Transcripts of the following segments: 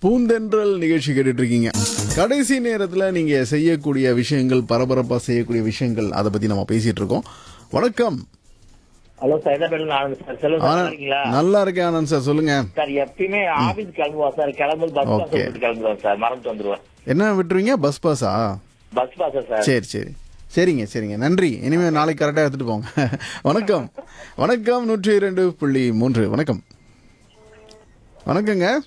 பூந்தென்றல் நிகழ்ச்சி கேட்டுட்டு இருக்கீங்க கடைசி நேரத்தில் நீங்க செய்யக்கூடிய விஷயங்கள் பரபரப்பா செய்யக்கூடிய விஷயங்கள் அதை பத்தி நம்ம பேசிட்டு இருக்கோம் வணக்கம் ஹலோ சார் என்ன பேரு ஆனந்த் சார் சொல்லுங்க சார் ஆனந்த், இருக்கீங்களா நல்லா இருக்கேன் ஆனந்த் சார் சொல்லுங்க சார் எப்பயுமே ஆபீஸ் கிளம்புவோம் சார் கிளம்பும்போது பஸ் பாஸ் Okay. விட்டு கிளம்புவோம் சார் மறந்துட்டு வந்துருவேன் என்ன விட்டுருவீங்க பஸ் பாஸா பஸ் பாஸ் சார் சரி சரி சரிங்க சரிங்க நன்றி இனிமே நாளைக்கு கரெக்டாக எடுத்துட்டு போங்க வணக்கம் வணக்கம் நூற்றி இரண்டு புள்ளி மூன்று வணக்கம் வணக்கங்க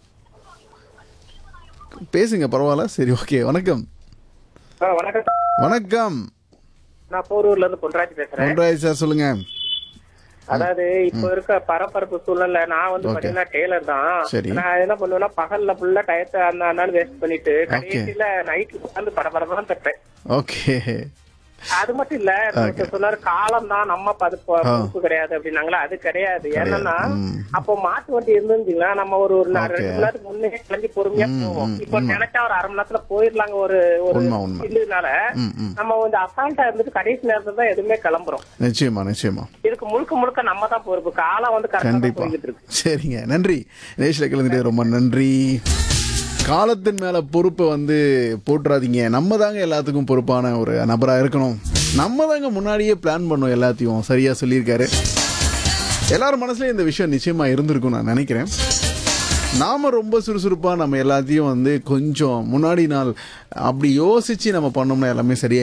பேசுங்க பரவாயில்ல சரி ஓகே வணக்கம் ஆ, வணக்கம் வணக்கம் நான் போரூர்ல இருந்து பொன்ராஜ் பேசுறேன் ஒன்றாய் சார் சொல்லுங்க அதாவது இப்ப இருக்க பரபரப்பு சூழல்ல நான் வந்து Okay. பாத்தீங்கன்னா டெய்லர் தான் சரி. நான் என்ன பண்ணுவேன்னா பகல்ல ஃபுல்லா டயத்தை அந்த அண்ணாலும் வேஸ்ட் பண்ணிட்டு கடைசியில நைட்ல உட்காந்து பரபரப்பா தப்பேன் ஓகே அது மட்டும் இல்ல ஒருத்தர் சொன்னாரு காலம் தான் நம்ம பது பொறுப்பு கிடையாது அப்படின்னாங்களா அது கிடையாது என்னன்னா ம். அப்போ மாட்டு வண்டி இருந்துச்சுங்களா நம்ம ஒரு ஒரு நா- Okay. ரெண்டு மணி நேரத்துக்கு முன்னே கிளம்பி பொறுமையா ம், போவோம் ம், இப்போ உண்மை. நினைச்சா ஒரு அரை மணி நேரத்துல போயிடலாங்க ஒரு ஒரு உண்மை, உண்மை. இதுனால ம் ம் நம்ம வந்து அசால்ட்டா இருந்துட்டு கடைசி நேரத்துல தான் எதுவுமே கிளம்புறோம் நிச்சயமா நிச்சயமா இதுக்கு முழுக்க முழுக்க நம்ம தான் பொறுப்பு காலம் வந்து கரெக்டா கண்டிப்பா போய்கிட்டு இருக்கு சரிங்க நன்றி நேஷில் கலந்துட்டு ரொம்ப நன்றி காலத்தின் மேல பொறுப்பை வந்து போட்டுறாதீங்க நம்ம தாங்க எல்லாத்துக்கும் பொறுப்பான ஒரு நபரா இருக்கணும் நம்ம தாங்க முன்னாடியே பிளான் பண்ணோம் எல்லாத்தையும் சரியா சொல்லியிருக்காரு எல்லாரும் மனசுலயும் இந்த விஷயம் நிச்சயமா இருந்திருக்கும் நான் நினைக்கிறேன் நாம ரொம்ப சுறுசுறுப்பா நம்ம எல்லாத்தையும் வந்து கொஞ்சம் முன்னாடி நாள் அப்படி யோசிச்சு நம்ம பண்ணோம்னா எல்லாமே சரியா